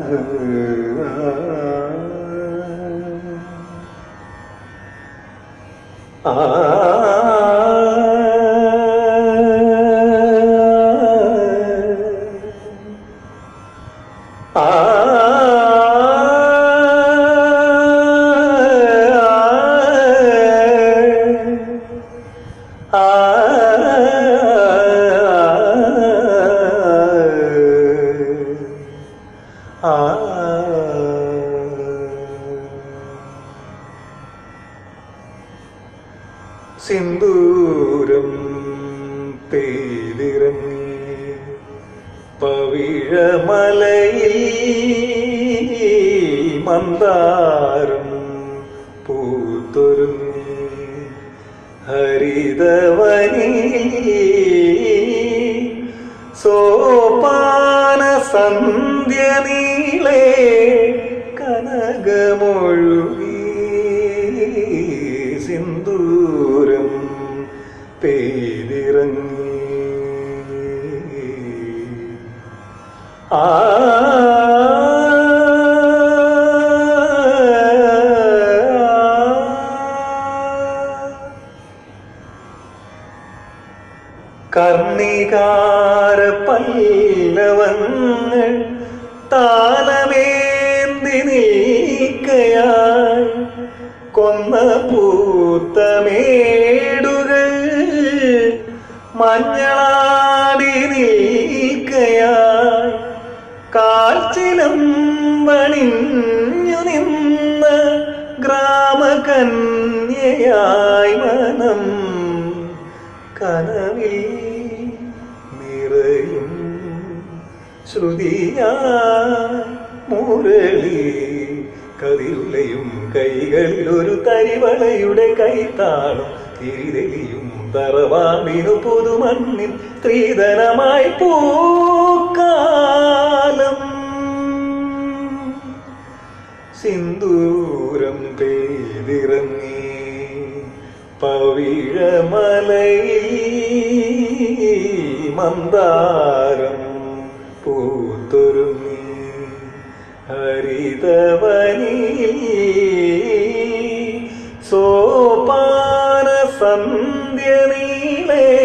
സിന്ദൂരം പെയ്തിറങ്ങി പവിഴമലയിൽ മന്ദാരം പൂത്തൊരുങ്ങി ഹരിതവനി സോപാന സന്ധ്യ നീളേ കനകമൊഴുകി സിന്ദൂരം പെയ്തിറങ്ങി ആ കർണികാര പല്ലവങ്ങൾ താലമേന്തി നീക്കയായി കൊന്ന പൂത്തമേടുകൾ മഞ്ഞളാടി നീക്കയായി കാൽച്ചിലം വണിഞ്ഞു നിന്ന ഗ്രാമകന്യയായി മനം കനവിൽ നിറയും ശ്രുതിയായി മുരളി കതിരുലയും കൈകളിൽ ഒരു തരിവളയുടെ കൈത്താളം തിരിതെളിയും തറവാടിനു പുതുമണ്ണിൽ സ്ത്രീധനമായി പൂക്കാലം സിന്ദൂരം പെയ്തിറങ്ങി പവിഴമലയിൽ മന്ദാരം പൂത്തൊരുങ്ങി ഹരിതവനി സോപാന സന്ധ്യ നീളേ